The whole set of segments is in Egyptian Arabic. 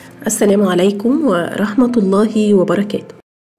السلام عليكم ورحمة الله وبركاته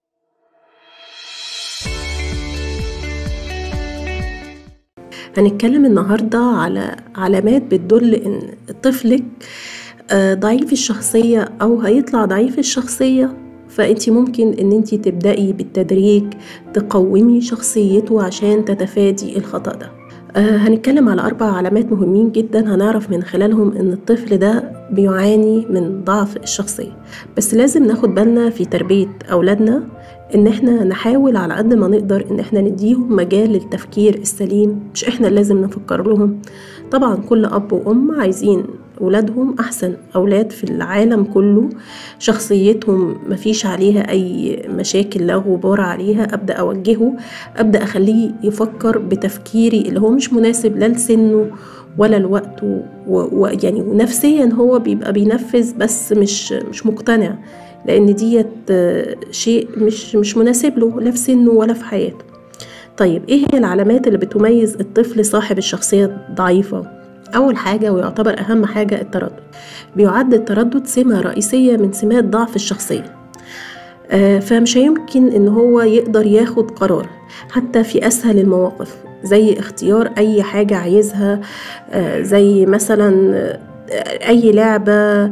هنتكلم النهاردة على علامات بتدل إن طفلك آه، ضعيف الشخصية أو هيطلع ضعيف الشخصية فأنت ممكن إن أنت تبدأي بالتدريج تقومي شخصيته عشان تتفادي الخطأ ده آه، هنتكلم على أربع علامات مهمين جدا هنعرف من خلالهم إن الطفل ده بيعاني من ضعف الشخصية بس لازم ناخد بالنا في تربية أولادنا إن إحنا نحاول على قد ما نقدر إن إحنا نديهم مجال للتفكير السليم مش إحنا لازم نفكر لهم طبعا كل أب وأم عايزين أولادهم أحسن أولاد في العالم كله شخصيتهم مفيش عليها أي مشاكل لا غبار عليها أبدأ أوجهه أبدأ أخليه يفكر بتفكيري اللي هو مش مناسب لا لسنه ولا الوقت ويعني ونفسيا هو بيبقى بينفذ بس مش مش مقتنع لأن ديت شيء مش مش مناسب له لا في سنه ولا في حياته طيب ايه هي العلامات اللي بتميز الطفل صاحب الشخصية الضعيفة أول حاجة ويعتبر أهم حاجة التردد بيعد التردد سمة رئيسية من سمات ضعف الشخصية آه فمش هيمكن إن هو يقدر ياخد قرار حتى في أسهل المواقف زي اختيار أي حاجة عايزها آه زي مثلا أي لعبة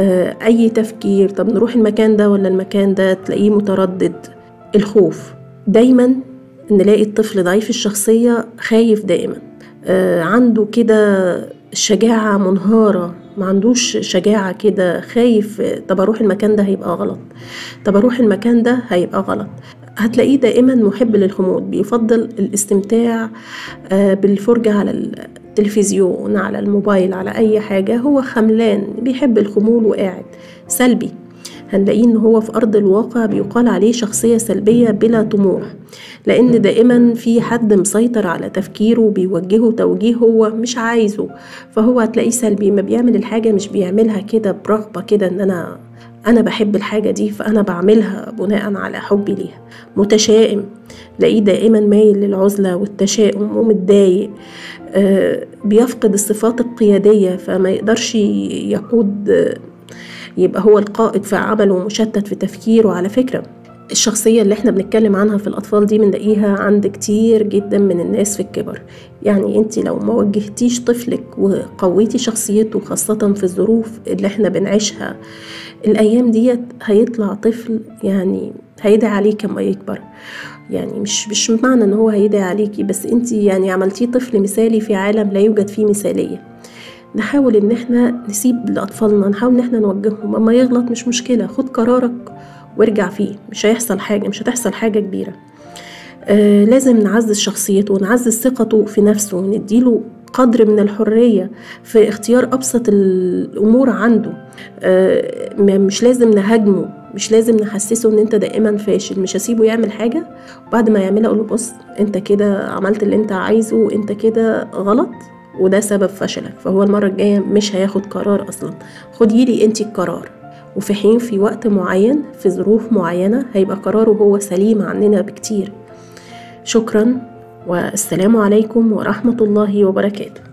أي تفكير طب نروح المكان ده ولا المكان ده تلاقيه متردد الخوف دايما نلاقي الطفل ضعيف الشخصية خايف دائما عنده كده شجاعة منهارة ما عندوش شجاعة كده خايف طب أروح المكان ده هيبقى غلط طب أروح المكان ده هيبقى غلط هتلاقيه دائما محب للخمود بيفضل الاستمتاع بالفرجة على التلفزيون على الموبايل على أي حاجة هو خملان بيحب الخمول وقاعد سلبي هنلاقيه إن هو في أرض الواقع بيقال عليه شخصية سلبية بلا طموح لأن دائما في حد مسيطر على تفكيره بيوجهه توجيه هو مش عايزه فهو هتلاقيه سلبي ما بيعمل الحاجة مش بيعملها كده برغبة كده إن أنا أنا بحب الحاجة دي فأنا بعملها بناء على حبي ليها متشائم تلاقيه دائما مايل للعزلة والتشاؤم ومتضايق آه بيفقد الصفات القيادية فما يقدرش يقود آه يبقى هو القائد في عمله ومشتت في تفكيره على فكرة الشخصية اللي احنا بنتكلم عنها في الأطفال دي بنلاقيها عند كتير جدا من الناس في الكبر يعني انت لو ما وجهتيش طفلك وقويتي شخصيته خاصة في الظروف اللي احنا بنعيشها الأيام ديت هيطلع طفل يعني هيدعي عليك لما يكبر يعني مش مش معنى ان هو هيدعي عليكي بس انت يعني عملتيه طفل مثالي في عالم لا يوجد فيه مثاليه نحاول ان احنا نسيب لاطفالنا نحاول ان احنا نوجههم اما يغلط مش مشكله خد قرارك وارجع فيه مش هيحصل حاجه مش هتحصل حاجه كبيره آه لازم نعزز شخصيته ونعزز ثقته في نفسه ونديله قدر من الحرية في اختيار أبسط الأمور عنده آه مش لازم نهاجمه مش لازم نحسسه ان انت دائما فاشل مش هسيبه يعمل حاجة وبعد ما يعملها اقوله بص انت كده عملت اللي انت عايزه وانت كده غلط وده سبب فشلك فهو المرة الجاية مش هياخد قرار أصلا خدي لي انت القرار وفي حين في وقت معين في ظروف معينة هيبقى قراره هو سليم عننا بكتير شكرا والسلام عليكم ورحمة الله وبركاته